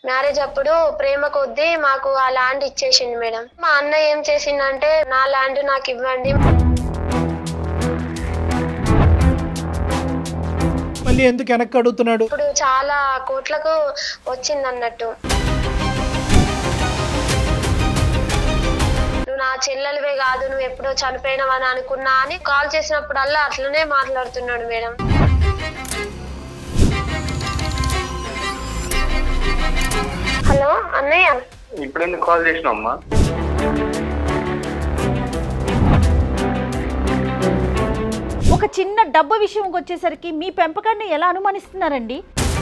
Marriage అప్పుడు ప్రేమ కొద్దీ మాకు ఆ ల్యాండ్ ఇచ్చేసిండు మేడం మా అన్నయ్య ఏం చేసిండంటే నా ల్యాండ్ నాకు ఇవ్వండి మళ్ళీ ఎందుకు వెనక్కి అడుగుతున్నాడు ఇప్పుడు చాలా కోట్లకు వచ్చింది అన్నట్టు నువ్వు నా చెల్లెలివే కాదు నువ్వు ఎప్పుడో చనిపోయినావని అనుకున్నా అని కాల్ చేసినప్పుడల్లా అట్లనే మాట్లాడుతున్నాడు మేడం హలో అన్నయ్య ఇప్పుడు ఎందుకు కాల్ చేసినావు అమ్మా ఒక చిన్న డబ్బు విషయంకి వచ్చేసరికి మీ పెంపకాన్ని ఎలా అనుమానిస్తున్నారండి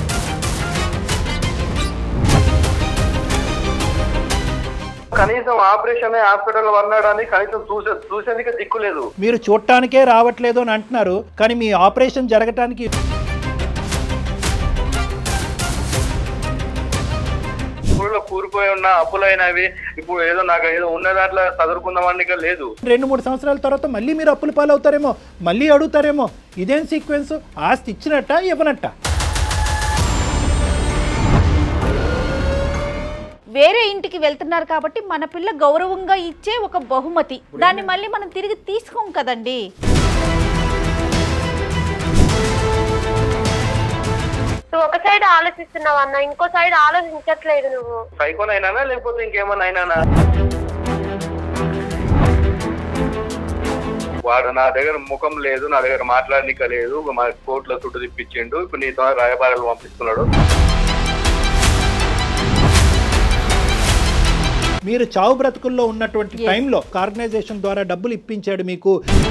కనీసం ఆపరేషన్ హాస్పిటల్ వన్నాడని కనీసం చూసే చూసేందుకే దిక్కు లేదు మీరు చూడటానికే రావట్లేదు అని అంటున్నారు కానీ మీ ఆపరేషన్ జరగటానికి ఊళ్ళో కూలిపోయి ఉన్న అప్పులైనవి ఇప్పుడు ఏదో నాకు ఏదో ఉన్న దాంట్లో చదువుకుందామని లేదు రెండు మూడు సంవత్సరాల తర్వాత మళ్ళీ మీరు అప్పుల పాలవుతారేమో మళ్ళీ అడుగుతారేమో ఇదేం సీక్వెన్స్ ఆస్తి ఇచ్చినట్ట ఇవ్వనట్ట వేరే ఇంటికి వెళ్తున్నారు కాబట్టి మన పిల్ల గౌరవంగా ఇచ్చే ఒక బహుమతి దాన్ని మళ్ళీ మనం తిరిగి తీసుకోం కదండి నువ్వు ఒక సైడ్ ఆలోచిస్తున్నావు అన్న ఇంకో సైడ్ ఆలోచించట్లేదు నువ్వు సైకోనైనా లేకపోతే ఇంకేమన్నా అయినానా వాడు నా దగ్గర ముఖం లేదు నా దగ్గర మాట్లాడనిక లేదు మా కోర్టులో చుట్టూ తిప్పించిండు ఇప్పుడు నీతో రాయబారాలు పంపిస్తున్నాడు మీరు చావు బ్రతుకుల్లో ఉన్నటువంటి టైంలో ఆర్గనైజేషన్ ద్వారా డబ్బులు ఇప్పించాడు మీకు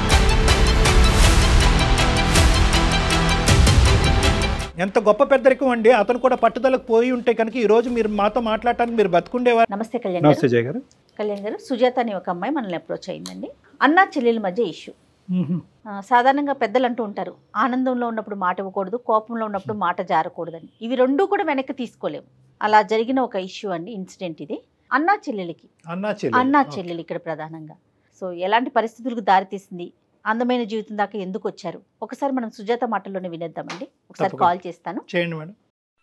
ఎంత గొప్ప పెద్దరికం అండి అతను కూడా పట్టుదలకు పోయి ఉంటే కనుక ఈ రోజు మీరు మాతో మాట్లాడటానికి మీరు బతుకుండేవారు నమస్తే కళ్యాణ్ నమస్తే గారు జయ గారు కళ్యాణ్ గారు సుజాత అనే ఒక అమ్మాయి మనల్ని అప్రోచ్ అయిందండి అన్న చెల్లెల మధ్య ఇష్యూ మ్మ్. సాధారణంగా పెద్దలు అంటూ ఉంటారు ఆనందంలో ఉన్నప్పుడు మాట ఇవ్వకూడదు కోపంలో ఉన్నప్పుడు మాట జారకూడదని ఇవి రెండూ కూడా వెనక్కి తీసుకోలేము అలా జరిగిన ఒక ఇష్యూ అండి ఇన్సిడెంట్ ఇది అన్నా చెల్లెలకి అన్నా చెల్లి అన్నా చెల్లెలు ఇక్కడ ప్రధానంగా సో ఎలాంటి పరిస్థితులకు దారితీసింది అందమైన జీవితం దాకా ఎందుకు వచ్చారు ఒకసారి మనం సుజాత మాటల్లోనే వినేద్దామండి ఒకసారి తప్పకుండా. కాల్ చేస్తాను చేయండి మేడం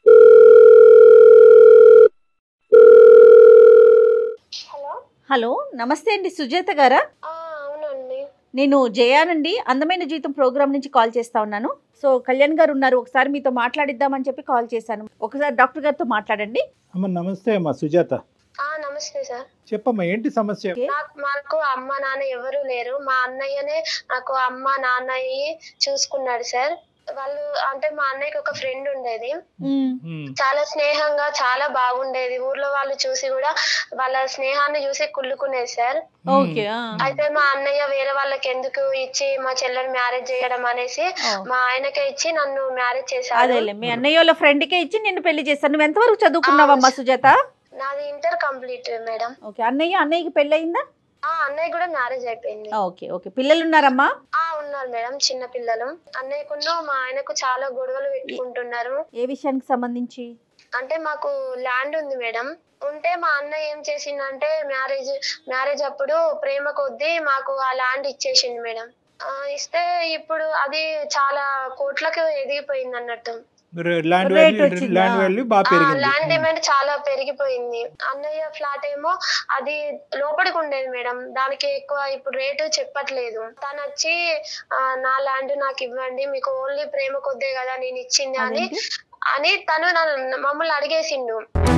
హలో హలో నమస్తే అండి సుజాత గారా అవునండి నేను జయానండి అందమైన జీవితం ప్రోగ్రామ్ నుంచి కాల్ చేస్తా ఉన్నాను సో కళ్యాణ్ గారు ఉన్నారు ఒకసారి మీతో మాట్లాడిద్దామని చెప్పి కాల్ చేశాను ఒకసారి డాక్టర్ గారితో మాట్లాడండి అమ్మ నమస్తే అమ్మా సుజాత ఆ నమస్తే సార్ చెప్పమ్మా ఏంటి సమస్య ఓకే. నాకు మాకు అమ్మ నాన్న ఎవరు లేరు మా అన్నయ్యనే నాకు అమ్మ నాన్నయ్య చూసుకున్నాడు సార్ వాళ్ళు అంటే మా అన్నయ్యకి ఒక ఫ్రెండ్ ఉండేది మ్మ్. మ్మ్. చాలా స్నేహంగా చాలా బాగుండేది ఊర్లో వాళ్ళు చూసి కూడా వాళ్ళ స్నేహాన్ని చూసి కుళ్ళుకునేది సార్ ఓకే ఆ. అయితే మా అన్నయ్య వేరే వాళ్ళకి ఎందుకు ఇచ్చి మా చెల్లెని మ్యారేజ్ చేయడం అనేసి ఓ. మా ఆయనకే ఇచ్చి నన్ను మ్యారేజ్ చేశాడు అదేలే మీ అన్నయ్య వాళ్ళ ఫ్రెండ్కే ఇచ్చి నిన్ను పెళ్లి చేస్తాను నువ్వు ఎంతవరకు చదువుకున్నావమ్మా సుజాత నాది ఇంటర్ కంప్లీట్ మేడం ఓకే అన్నయ్య అన్నయ్యకి పెళ్ళి అయిందా ఆ అన్నయ్య కూడా మ్యారేజ్ అయిపోయింది ఓకే ఓకే పిల్లలు ఉన్నారమ్మా ఆ ఉన్నారు మేడం చిన్న పిల్లలు అన్నయ్యకును మా ఆయనకు చాలా గొడవలు పెట్టుకుంటున్నారు ఏ విషయానికి సంబంధించి అంటే మాకు ల్యాండ్ ఉంది మేడం ఉంటే మా అన్నయ్య ఏం చేసిండంటే మ్యారేజ్ మ్యారేజ్ అప్పుడు ప్రేమ కొద్దీ మాకు ఆ ల్యాండ్ ఇచ్చేసిండు మేడం ఆ, ఇస్తే ఇప్పుడు అది చాలా కోట్లకు ఎదిగిపోయింది అన్నట్టు మీరు ల్యాండ్ Rate వాల్యూ వచ్చిందా? ల్యాండ్ వాల్యూ బాగా ల్యాండ్ పెరిగింది డిమాండ్ చాలా పెరిగిపోయింది అన్నయ్య ఫ్లాట్ ఏమో అది లోపలికి ఉండేది మేడం దానికి ఎక్కువ ఇప్పుడు రేటు చెప్పట్లేదు తను వచ్చి ఆ, నా ల్యాండ్ నాకు ఇవ్వండి మీకు ఓన్లీ ప్రేమ కొద్దే కదా నేను ఇచ్చింది అని అదేంటి? అని తను నన్ను మమ్మల్ని అడిగేసిండు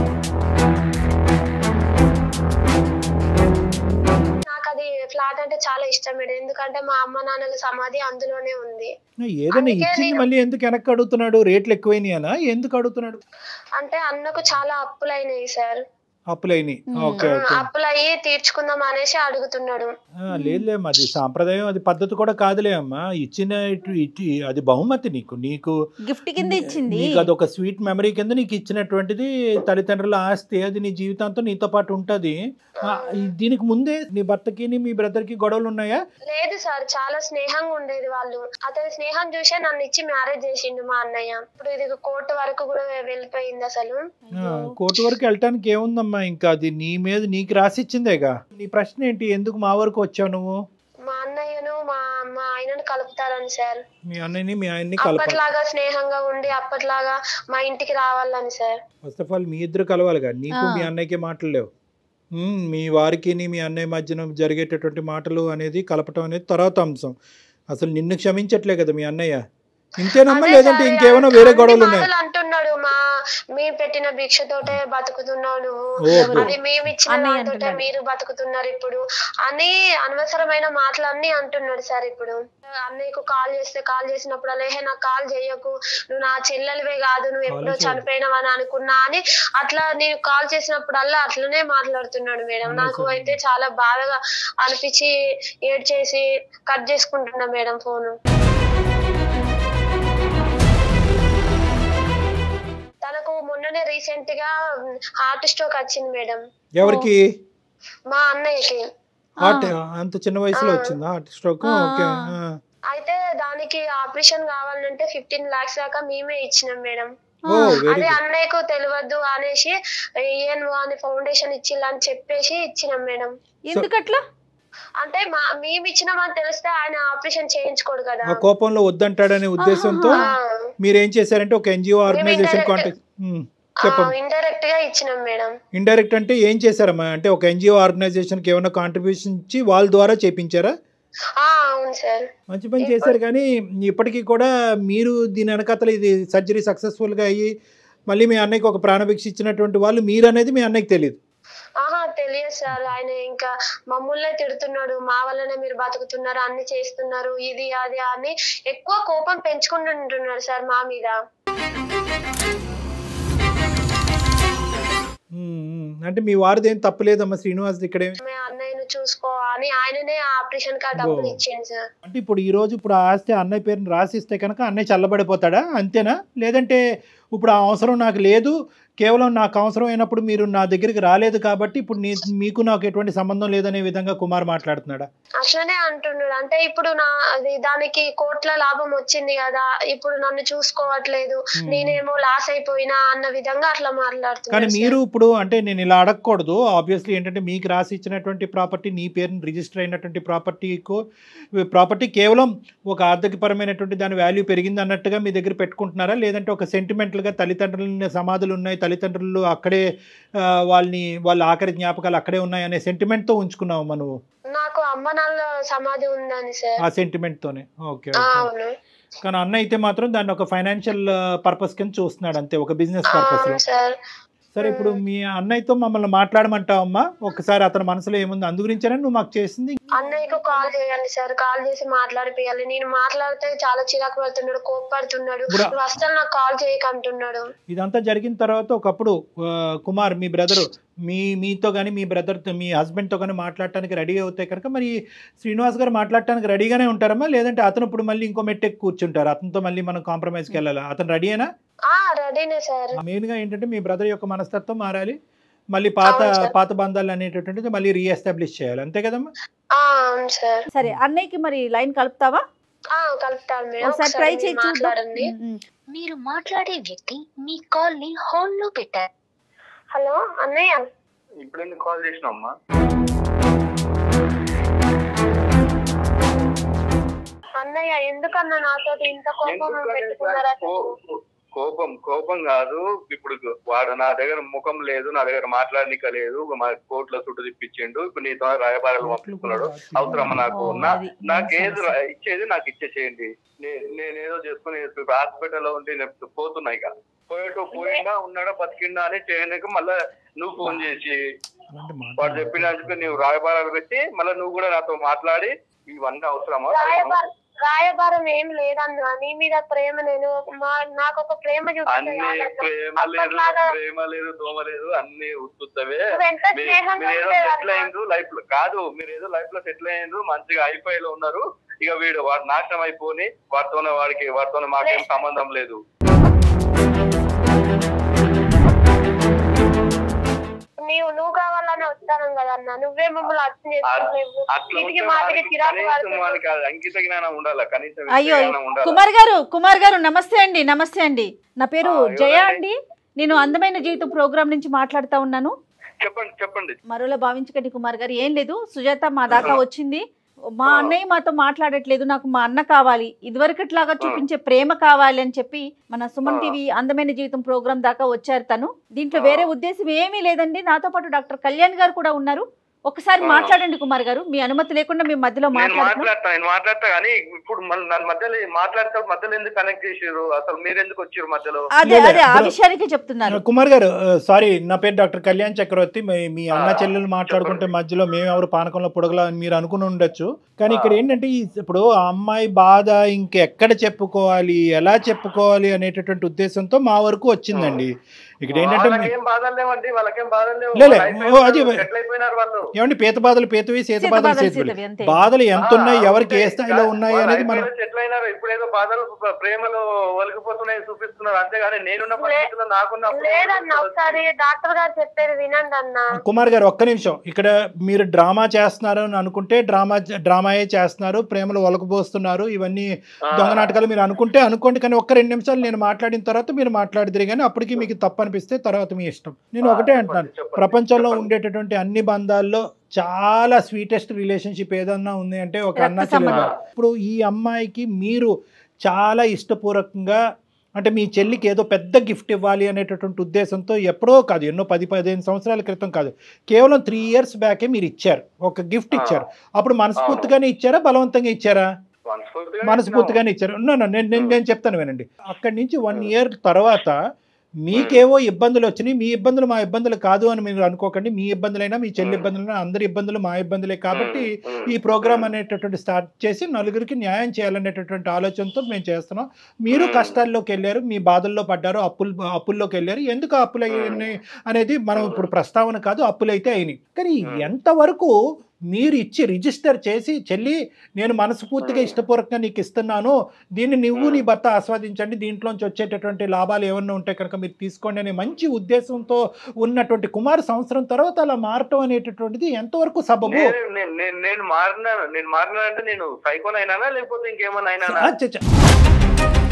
నాకు అది ఫ్లాట్ అంటే చాలా ఇష్టం మేడం ఎందుకంటే మా అమ్మ నాన్నల సమాధి అందులోనే ఉంది ఏదైనా అందుకే ఇచ్చింది నేను- మళ్ళీ ఎందుకు వెనక్కి అడుగుతున్నాడు రేట్లు ఎక్కువైనాయనా ఎందుకు అడుగుతున్నాడు అంటే అన్నకు చాలా అప్పులైనాయి సార్ అప్పులైనవి ఓకే ఓకే అప్పులయ్యి తీర్చుకుందాం అనేసి అడుగుతున్నాడు ఆ, లేదులే అది సాంప్రదాయం అది పద్ధతి కూడా కాదులే అమ్మా ఇచ్చిన ఇటు- ఇటు- అది బహుమతి నీకు నీకు గిఫ్ట్ కింద ఇచ్చింది నీకు అది ఒక స్వీట్ మెమరీ కింద నీకు ఇచ్చినటువంటిది తల్లిదండ్రుల ఆస్తి అది నీ జీవితాంతం నీతో పాటు ఉంటది ఆ, ఈ- దీనికి ముందే నీ భర్తకి నీ మీ బ్రదర్ కి గొడవలు ఉన్నాయా లేదు సార్ చాలా స్నేహంగా ఉండేది వాళ్ళు అతని స్నేహం చూసే నన్ను ఇచ్చి మ్యారేజ్ చేసిండు మా అన్నయ్య ఇప్పుడు ఇది కోర్టు వరకు కూడా వెళ్ళిపోయింది అసలు ఆ, కోర్టు వరకు వెళ్ళటానికి ఏముందమ్మా ఇంకా అది నీ మీద నీకు రాసిచ్చిందేగా నీ ప్రశ్న ఏంటి ఎందుకు మా వరకు వచ్చావు నువ్వు మా అన్నయ్యను మా మా ఆయనను కలుపుతారని సార్ మీ అన్నయ్యని మీ ఆయన్ని కలపాలి అప్పట్లాగా స్నేహంగా ఉండి అప్పట్లాగా మా ఇంటికి రావాలని సార్ ఫస్ట్ ఆఫ్ ఆల్ మీ ఇద్దరు కలవాలి కదా నీకు ఆ. మీ అన్నయ్యకి మాటలు లేవు ఉమ్, మీ వారికి మీ అన్నయ్య మధ్యన జరిగేటటువంటి మాటలు అనేది కలపటం అనేది తర్వాత అంశం అసలు నిన్ను క్షమించట్లే కదా మీ అన్నయ్య ఇంతేనమ్మా అదే లేదంటే సార్, ఇంకేమైనా అన్ని వేరే గొడవలు ఉన్నాయి మాటలు అంటున్నాడు మా మీ పెట్టిన భిక్షతోటే బతుకుతున్నావు నువ్వు ఓహో. అది మేము ఇచ్చిన అన్నయ్య దాంతోటే అంటున్నాడు. మీరు బతుకుతున్నారు ఇప్పుడు అని అనవసరమైన మాటలన్నీ అంటున్నాడు సార్ ఇప్పుడు అన్నయ్యకు కాల్ చేస్తే కాల్ చేసినప్పుడు అలా నాకు కాల్ చేయకు నువ్వు నా చెల్లెలివే కాదు నువ్వు ఎప్పుడో చేయకు. చనిపోయినావని అనుకున్నా అని అట్లా నేను కాల్ చేసినప్పుడల్లా అట్లనే మాట్లాడుతున్నాడు మేడం అవునా నాకు సార్? అయితే చాలా బాధగా అనిపించి ఏడ్ చేసి కట్ చేసుకుంటున్నా మేడం ఫోను తనకు మొన్ననే రీసెంట్ గా హార్ట్ స్ట్రోక్ వచ్చింది మేడం ఎవరికి మా అన్నయ్యకి హార్ట్ అంత చిన్న వయసులో ఆ. వచ్చిందా హార్ట్ స్ట్రోక్ ఆ, ఓకే ఆ. ఆ. అయితే దానికి ఆపరేషన్ కావాలంటే ఫిఫ్టీన్ లాక్స్ దాకా మేమే ఇచ్చినాం మేడం ఓ వెరీ అదే గుడ్ అన్నయ్యకు తెలియద్దు అనేసి ఏఎన్ఓ అని ఫౌండేషన్ ఇచ్చిల్లని చెప్పేసి ఇచ్చినాం మేడం ఎందుకట్లా అంటే మా మేము ఇచ్చినామని తెలిస్తే ఆయన ఆపరేషన్ చేయించుకోడు కదా ఆ కోపంలో వద్దంటాడనే ఉద్దేశంతో ఆహా. మీరు ఏం చేశారంటే ఒక ఎన్జిఓ ఆర్గనైజేషన్ indirect- కాంటాక్ట్ చెప్పండి ఇండైరెక్ట్ గా ఇచ్చినాం మేడం ఇండైరెక్ట్ అంటే ఏం చేశారమ్మా అంటే ఒక ఎన్జిఓ ఆర్గనైజేషన్కి ఏమైనా కాంట్రిబ్యూషన్ ఇచ్చి వాళ్ళ ద్వారా చేపించారా ఆ అవును సార్ మంచి పని చేశారు కానీ ఇప్పటికీ కూడా మీరు దీని వెనకతల ఇది సర్జరీ సక్సెస్ఫుల్గా అయ్యి మళ్ళీ మీ అన్నయ్యకి ఒక ప్రాణభిక్ష ఇచ్చినటువంటి వాళ్ళు మీరు అనేది మీ అన్నయ్యకి తెలియదు ఆహా తెలియదు సార్ ఆయన ఇంకా మమ్మల్నే తిడుతున్నాడు మా వల్లనే మీరు బతుకుతున్నారు అన్ని చేస్తున్నారు ఇది అది అని ఎక్కువ కోపం పెంచుకుంటుంటున్నాడు సార్ మా మీద ఉమ్, ఉమ్. అంటే మీ వారిది ఏం తప్పలేదమ్మా శ్రీనివాస్ ఇక్కడ ఏం- మీ అన్నయ్యను చూసుకో అని ఆయననే ఆపరేషన్ కా డబ్బులు ఓ. ఇచ్చింది సార్ అంటే ఇప్పుడు ఈ రోజు ఇప్పుడు ఆ ఆస్తి అన్నయ్య పేరుని రాసిస్తే కనుక అన్నయ్య చల్లబడిపోతాడా అంతేనా లేదంటే ఇప్పుడు ఆ అవసరం నాకు లేదు కేవలం నాకు అవసరం అయినప్పుడు మీరు నా దగ్గరికి రాలేదు కాబట్టి ఇప్పుడు నీ మీకు నాకు ఎటువంటి సంబంధం లేదనే విధంగా కుమార్ మాట్లాడుతున్నాడా అట్లనే అంటున్నాడు అంటే ఇప్పుడు నా అది దానికి కోట్ల లాభం వచ్చింది కదా ఇప్పుడు నన్ను చూసుకోవట్లేదు Hmm. నేనేమో లాస్ అయిపోయినా అన్న విధంగా అట్లా కానీ మాట్లాడుతున్నాడు మీరు ఇప్పుడు అంటే నేను ఇలా అడగకూడదు ఆబ్వియస్లీ ఏంటంటే మీకు రాసి ఇచ్చినటువంటి ప్రాపర్టీ నీ పేరుని రిజిస్టర్ అయినటువంటి ప్రాపర్టీకు ప్రాపర్టీ కేవలం ఒక ఆర్థికపరమైనటువంటి దాని వాల్యూ పెరిగింది అన్నట్టుగా మీ దగ్గర పెట్టుకుంటున్నారా లేదంటే ఒక సెంటిమెంటల్గా తల్లిదండ్రుల సమాధులు ఉన్నాయి తల్లిదండ్రులు అక్కడే ఆ, వాళ్ళని వాళ్ళ ఆఖరి జ్ఞాపకాలు అక్కడే ఉన్నాయి అనే సెంటిమెంట్తో ఉంచుకున్నావు నువ్వు నాకు అమ్మ నాన్న సమాధి ఉందని సార్ ఆ సెంటిమెంట్తోనే ఓకే ఆ, ఓకే అవును కానీ అన్న అయితే మాత్రం దాన్ని ఒక ఫైనాన్షియల్ పర్పస్ కింద చూస్తున్నాడు అంతే ఒక బిజినెస్ ఆ, పర్పస్లో అవును సార్ సరే ఇప్పుడు మీ అన్నయ్యతో మమ్మల్ని మాట్లాడమంటావమ్మా ఒకసారి అతని మనసులో ఏముంది అందు గురించేనా నువ్వు మాకు చేసింది అన్నయ్యకు కాల్ చేయండి సార్ కాల్ చేసి మాట్లాడిపియాలి నేను మాట్లాడితే చాలా చిరాకు పడుతున్నాడు కోప్పడుతున్నాడు ఇప్పుడు- నువ్వు అసలు నాకు కాల్ చేయకంటున్నాడు ఇదంతా జరిగిన తర్వాత ఒకప్పుడు ఆ, కుమార్ మీ బ్రదరు మీ మీతో కానీ మీ బ్రదర్తో మీ హస్బెండ్తో కానీ మాట్లాడటానికి రెడీ అవుతాయి కనుక మరి శ్రీనివాస్ గారు మాట్లాడటానికి రెడీగానే ఉంటారమ్మా లేదంటే అతను ఇప్పుడు మళ్ళీ ఇంకో మెట్టెక్కి కూర్చుంటారు అతనితో మళ్ళీ మనం కాంప్రమైజ్కి వెళ్ళాలి అతను రెడీయేనా ఆ రెడీనే సార్ మెయిన్గా ఏంటంటే మీ బ్రదర్ యొక్క మనస్తత్వం మారాలి మళ్ళీ పాత అవును సార్. పాత బంధాలు అనేటటువంటిది మళ్ళీ రీఎస్టాబ్లిష్ చేయాలి అంతే కదమ్మా ఆ అవును సార్ సరే అన్నయ్యకి మరి లైన్ కలుపుతావా ఆ కలుపుతాను మేడం ఒకసారి ట్రై ఒకసారి చేయి మీరు చూద్దాం మాట్లాడండి ఉమ్, ఉమ్. మీరు మాట్లాడే వ్యక్తి మీ కాల్ ని హోల్డ్ లో పెట్టారు హలో అన్నయ్య ఇప్పుడు ఎందుకు కాల్ చేసినావమ్మా అన్నయ్య ఎందుకన్నా నాతో ఇంత కోపం ఎందుకని పెట్టుకున్నారా కో- కో- కోపం కోపం కాదు ఇప్పుడు వాడు నా దగ్గర ముఖం లేదు నా దగ్గర మాట్లాడనిక లేదు మా కోర్టులో చుట్టూ తిప్పించిండు ఇప్పుడు నీతో రాయబారాలు పంపిస్తున్నాడు అవసరమా నాకు ఓ, నా అది నాకు ఏది సమస్య. రా- ఇచ్చేది నాకు ఇచ్చేసేయండి నే- నేనేదో చేసుకుని హాస్పిటల్లో ఉండి నేను పోతున్నా ఇక పోయేటో పోయిందా ఉన్నాడా బతికిండా అని చేయడానికి మళ్ళా నువ్వు ఫోన్ చేసి అలాంటి మాట వాడు చెప్పినందుకు నువ్వు రాయబారాలు పెట్టి మళ్ళీ నువ్వు కూడా నాతో మాట్లాడి ఇవన్నీ అవసరమా రాయబారం రాయబారం ఏం లేదన్న నీ మీద ప్రేమ నేను మా నాకు ఒక ప్రేమ అన్ని చూపించాను ప్రేమ లేదు అప్పట్లాగా- ప్రేమ లేదు దోమ లేదు అన్ని ఉత్తుత్తవే నువ్వు ఎంత మీ- స్నేహంగా మీరు ఏదో ఉండేవాడివి. సెటిల్ అయిండ్రు లైఫ్ లో కాదు మీరు ఏదో లైఫ్ లో సెటిల్ అయ్యిండ్రు మంచిగా హైఫై లో ఉన్నారు ఇక వీడు వాడు నాశనం అయిపోని వాడితోనే వాడికి వాడితోనే మాకేం సంబంధం లేదు నీవు నువ్వు కావాలని వస్తాను కదా అన్న నువ్వే మమ్మల్ని అర్థం చేసుకోలేవు అట్లా వీటికి ఉంటే మాటకి వాడికి చిరాకు కనీసం పడుతున్నావు. వాడికి అది అంకిత జ్ఞానం ఉండాలి కనీసం అయ్యో విద్య జ్ఞానం ఉండాలి కుమార్ గారు కుమార్ గారు నమస్తే అండి నమస్తే అండి నా పేరు ఆ, ఎవరండి? జయ అండి నేను అందమైన జీవితం ప్రోగ్రామ్ నుంచి మాట్లాడుతా ఉన్నాను చెప్పండి చెప్పండి మరోలా భావించకండి కుమార్ గారు ఏం లేదు సుజాత మా దాకా వచ్చింది మా ఆ. అన్నయ్య మాతో మాట్లాడట్లేదు నాకు మా అన్న కావాలి ఇదివరకట్లాగా చూపించే ప్రేమ కావాలి అని చెప్పి మన సుమన్ ఆ. టీవీ అందమైన జీవితం ప్రోగ్రామ్ దాకా వచ్చారు తను దీంట్లో ఆ. వేరే ఉద్దేశం ఏమీ లేదండి నాతో పాటు డాక్టర్ కళ్యాణ్ గారు కూడా ఉన్నారు ఒకసారి ఆ. మాట్లాడండి కుమార్ గారు మీ అనుమతి లేకుండా మేము మధ్యలో నేను మాట్లాడుతున్నాం మాట్లాడతా నేను మాట్లాడతా కానీ ఇప్పుడు మళ్ళీ నన్ను మధ్యలో మాట్లాడతా మధ్యలో ఎందుకు కనెక్ట్ చేసారు అసలు మీరు ఎందుకు వచ్చారు మధ్యలో అదే లేదు, అదే ఆ ఇప్పుడు- విషయానికి చెప్తున్నారు కుమార్ గారు సారీ నా పేరు డాక్టర్ కళ్యాణ్ చక్రవర్తి మీ- మీ అన్న ఆ, చెల్లెలు మాట్లాడుకుంటే చెప్పండి. మధ్యలో మేము ఎవరు పానకంలో పొడగలా అని మీరు అనుకుని ఉండొచ్చు కానీ ఇక్కడ ఆ. ఏంటంటే ఈ ఇప్పుడు ఆ అమ్మాయి బాధ ఇంకెక్కడ చెప్పుకోవాలి ఎలా చెప్పుకోవాలి అనేటటువంటి ఉద్దేశంతో మా వరకు వచ్చిందండి ఇక్కడ ఏంటంటే మీ- వాళ్ళకేం బాధలు లేవండి వాళ్ళకేం బాధలు లేవు లే, లే, లైఫ్ ఓ, అది- సెటిల్ అయిపోయినారు వాళ్ళు ఏమండి పీత బాధలు పీతవి సీత సీత బాధలు బాధలు సీతవి సీతవి, అంతే. బాధలు ఎంత ఉన్నాయి ఆ, ఎవరికి ఏ అంతే. స్థాయిలో ఉన్నాయి వాళ్ళ అనేది life మనం మీద సెటిల్ అయినారు ఇప్పుడు ఏదో బాధలు ప్ర- ప్రేమలు ఒలిగిపోతున్నాయి చూపిస్తున్నారు అంతేగాని నేనున్న పరిస్థితుల్లో నాకున్న అప్పుడు లేదన్న ఒకసారి డాక్టర్ గారు చెప్పేది వినండి అన్న కుమార్ గారు ఒక్క నిమిషం ఇక్కడ మీరు డ్రామా చేస్తున్నారు అని అనుకుంటే డ్రామా డ్రామాయే చేస్తున్నారు ప్రేమలు ఒలకబోస్తున్నారు ఇవన్నీ ఆ, దొంగ నాటకాలు మీరు అనుకుంటే అనుకోండి కానీ ఒక్క రెండు నిమిషాలు నేను మాట్లాడిన తర్వాత మీరు మాట్లాడితే కానీ అప్పటికి మీకు తప్పు అనిపిస్తే తర్వాత మీ ఇష్టం నేను ఆ, ఒకటే చెప్పండి, అంటున్నాను చెప్పండి, ప్రపంచంలో చెప్పండి. ఉండేటటువంటి అన్ని బంధాల్లో చాలా స్వీటెస్ట్ రిలేషన్షిప్ ఏదన్నా ఉంది అంటే ఒక రక్త అన్న చెల్లెలు సంబంధం. ఇప్పుడు ఈ అమ్మాయికి మీరు చాలా ఇష్టపూర్వకంగా అంటే మీ చెల్లికి ఏదో పెద్ద గిఫ్ట్ ఇవ్వాలి అనేటటువంటి ఉద్దేశంతో ఎప్పుడో కాదు ఎన్నో పది పదిహేను సంవత్సరాల క్రితం కాదు కేవలం త్రీ ఇయర్స్ బ్యాకే మీరు ఇచ్చారు ఒక గిఫ్ట్ ఆ. ఇచ్చారు అప్పుడు మనస్ఫూర్తిగానే ఇచ్చారా బలవంతంగా ఇచ్చారా మనస్ఫూర్తిగా మనస్ఫూర్తిగానే ఇచ్చారు No, no, నేను నేను Hmm. నేను చెప్తాను వినండి అక్కడి నుంచి వన్ ఇయర్ తర్వాత మీకేవో ఇబ్బందులు వచ్చినాయి మీ ఇబ్బందులు మా ఇబ్బందులు కాదు అని మీరు అనుకోకండి మీ ఇబ్బందులైనా మీ చెల్లి Hmm. ఇబ్బందులైనా అందరి ఇబ్బందులు మా ఇబ్బందులే కాబట్టి ఉమ్, ఉమ్, ఈ ప్రోగ్రామ్ ఉమ్. అనేటటువంటి స్టార్ట్ చేసి నలుగురికి న్యాయం చేయాలనేటటువంటి ఆలోచనతో మేము చేస్తున్నాం మీరు Hmm. కష్టాల్లోకి వెళ్ళారు మీ బాధల్లో పడ్డారు అప్పులు అప్పుల్లోకి వెళ్ళారు ఎందుకు అప్పులు అయ్యాయి అనేది మనం ఇప్పుడు ప్రస్తావన కాదు అప్పులు అయితే అయినాయి కానీ Hmm. ఎంతవరకు మీరు ఇచ్చి రిజిస్టర్ చేసి చెల్లి నేను మనస్ఫూర్తిగా Hmm. ఇష్టపూర్వకంగా నీకు ఇస్తున్నాను దీన్ని నువ్వు Hmm. నీ భర్త ఆస్వాదించండి దీంట్లోంచి వచ్చేటటువంటి లాభాలు ఏమన్నా ఉంటే కనుక మీరు తీసుకోండి అనే మంచి ఉద్దేశంతో ఉన్నటువంటి కుమార్ సంవత్సరం తర్వాత అలా మారటం అనేటటువంటిది ఎంతవరకు సబబు నేను- నేను- నేను- నేను మారినాను నేను మారినానంటే నేను సైకోన్ అయినానా లేకపోతే ఇంకేమన్నా అయినానా ఆ, చ- చ-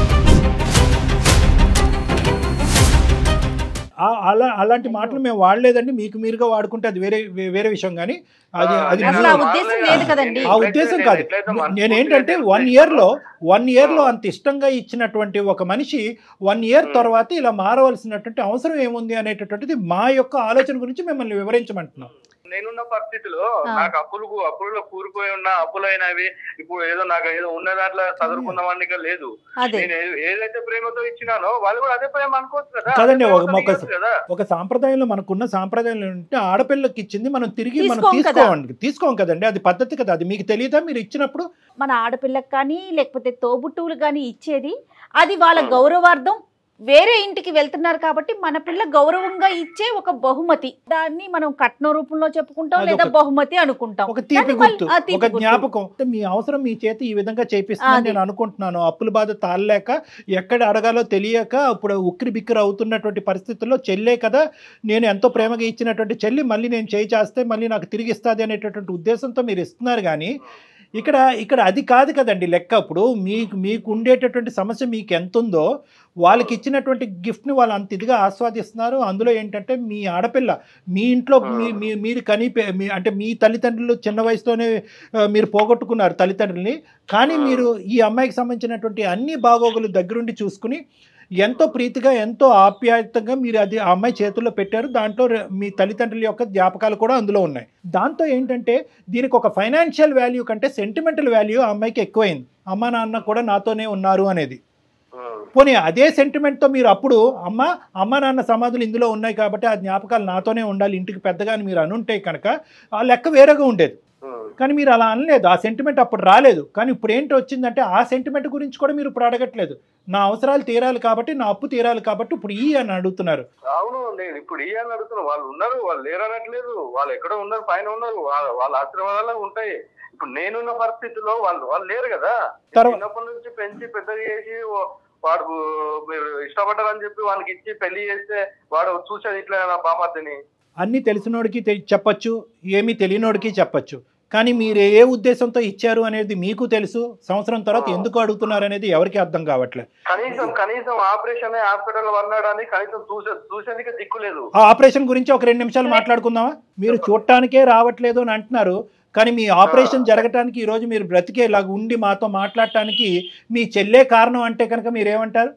ఆ- అలా అలాంటి మాటలు మేము వాడలేదండి మీకు మీరుగా వాడుకుంటే అది వేరే వే- వేరే విషయం కానీ అది ఆ, అది నేను అసలు ఆ మీరు- ఉద్దేశం లేదు కదండి. ఆ ఉద్దేశం కాదు ఎట్లయితే నేను మనస్ఫూర్తిగా ఏంటంటే నేను వన్ ఇయర్ లో వన్ ఇయర్ లో ఆ. అంత ఇష్టంగా ఇచ్చినటువంటి ఒక మనిషి వన్ ఇయర్ ఉమ్. తర్వాత ఇలా మారవలసినటువంటి అవసరం ఏముంది అనేటటువంటిది మా యొక్క ఆలోచన గురించి మిమ్మల్ని వివరించమంటున్నాం నేనున్న పరిస్థితిలో ఆ. నాకు అప్పులు అప్పుల్లో కూరుకుపోయి ఉన్న అప్పులైనవి ఇప్పుడు ఏదో నాకు ఏదో ఉన్న దాంట్లో చదువుకున్నవాడిగా లేదు అదే నేను ఏ- ఏదైతే ప్రేమతో ఇచ్చినానో వాళ్ళు కూడా అదే ప్రేమ అనుకోవచ్చు కదా కాదండి, అదే ఒక ప్రేమతో మొక్క- ఇవ్వచ్చు కదా ఒక సాంప్రదాయంలో మనకున్న సాంప్రదాయంలో ఉంటే ఆడపిల్లకి ఇచ్చింది మనం తిరిగి మనం తీసుకోం కదా. తీసుకోండి తీసుకోం కదండి అది పద్ధతి కదా అది మీకు తెలియదా మీరు ఇచ్చినప్పుడు మన ఆడపిల్లకి కానీ లేకపోతే తోబుట్టువులు కానీ ఇచ్చేది అది వాళ్ళ Hmm. గౌరవార్థం వేరే ఇంటికి వెళ్తున్నారు కాబట్టి మన పిల్ల గౌరవంగా ఇచ్చే ఒక బహుమతి దాన్ని మనం కట్న రూపంలో చెప్పుకుంటాం అదొక- లేదా బహుమతి అనుకుంటాం ఒక తీపి దాన్ని మళ్ళీ- గుర్తు ఆ, తీపి ఒక గుర్తు. జ్ఞాపకం అంటే మీ అవసరం మీ చేతి ఈ విధంగా చేపిస్తుందని అది. నేను అనుకుంటున్నాను అప్పుల బాధ తాళలేక ఎక్కడ అడగాలో తెలియక ఇప్పుడు ఉక్కిరి బిక్కిరి అవుతున్నటువంటి పరిస్థితుల్లో చెల్లే కదా నేను ఎంతో ప్రేమగా ఇచ్చినటువంటి చెల్లి మళ్ళీ నేను చేయి చేస్తే మళ్ళీ నాకు తిరిగి ఇస్తుంది అనేటటువంటి ఉద్దేశంతో మీరు ఇస్తున్నారు కానీ ఇక్కడ ఇక్కడ అది కాదు కదండి లెక్క ఇప్పుడు మీకు మీకు ఉండేటటువంటి సమస్య మీకు ఎంత ఉందో వాళ్ళకి ఇచ్చినటువంటి గిఫ్ట్ని వాళ్ళు అంత ఇదిగా ఆస్వాదిస్తున్నారు అందులో ఏంటంటే మీ ఆడపిల్ల మీ ఇంట్లో మీ మీ మీరు కని పె- మీ అంటే మీ తల్లిదండ్రులు చిన్న వయసులోనే ఆ, మీరు పోగొట్టుకున్నారు తల్లిదండ్రుల్ని కానీ మీరు ఈ అమ్మాయికి సంబంధించినటువంటి అన్ని బాగోగులు దగ్గరుండి చూసుకుని ఎంతో ప్రీతిగా ఎంతో ఆప్యాయతంగా మీరు అది ఆ అమ్మాయి చేతుల్లో పెట్టారు దాంట్లో రె- మీ తల్లిదండ్రుల యొక్క జ్ఞాపకాలు కూడా అందులో ఉన్నాయి దాంతో ఏంటంటే దీనికి ఒక ఫైనాన్షియల్ వాల్యూ కంటే సెంటిమెంటల్ వాల్యూ ఆ అమ్మాయికి ఎక్కువైంది అమ్మ నాన్న కూడా నాతోనే ఉన్నారు అనేది ఉమ్. పోనీ అదే సెంటిమెంట్తో మీరు అప్పుడు అమ్మ అమ్మ నాన్న సమాధులు ఇందులో ఉన్నాయి కాబట్టి ఆ జ్ఞాపకాలు నాతోనే ఉండాలి ఇంటికి పెద్దగా అని మీరు అనుంటే కనుక ఆ లెక్క వేరేగా ఉండేది ఉమ్. కానీ మీరు అలా అనలేదు ఆ సెంటిమెంట్ అప్పుడు రాలేదు కానీ ఇప్పుడు ఏంటి వచ్చిందంటే ఆ సెంటిమెంట్ గురించి కూడా మీరు ఇప్పుడు అడగట్లేదు నా అవసరాలు తీరాలి కాబట్టి నా అప్పు తీరాలి కాబట్టి ఇప్పుడు ఈ అని అడుగుతున్నారు అవును నేను ఇప్పుడు ఈ అని అడుగుతున్నా వాళ్ళు ఉన్నారు వాళ్ళు లేరనట్లేదు వాళ్ళు ఎక్కడో ఉన్నారు పైన ఉన్నారు వాళ్ళ వాళ్ళ ఆశ్రమాలలో ఉంటాయి ఇప్పుడు నేనున్న పరిస్థితిలో వాళ్ళు వాళ్ళు లేరు కదా తర్వా- చిన్నప్పటి నుంచి పెంచి పెద్దగా చేసి ఓ- వాడు మీరు ఇష్టపడ్డారని చెప్పి వానికి ఇచ్చి పెళ్లి చేస్తే వాడు చూసేది ఇట్లా నా బామర్దిని అన్నీ తెలిసినోడికి తె- చెప్పచ్చు ఏమీ తెలియనోడికి చెప్పచ్చు కానీ మీరు ఏ ఉద్దేశంతో ఇచ్చారు అనేది మీకు తెలుసు సంవత్సరం తర్వాత ఎందుకు అడుగుతున్నారు అనేది ఎవరికి అర్థం కావట్లేదు కనీసం కనీసం ఆపరేషన్ హాస్పిటల్ వన్నాడని కనీసం చూసే చూసేందుకే దిక్కు లేదు ఆ ఆపరేషన్ గురించి ఒక రెండు నిమిషాలు మాట్లాడుకుందామా మీరు చూడటానికే రావట్లేదు అని అంటున్నారు కానీ మీ ఆపరేషన్ జరగటానికి ఈరోజు మీరు బ్రతికేలాగా ఉండి మాతో మాట్లాడటానికి మీ చెల్లే కారణం అంటే కనుక మీరు ఏమంటారు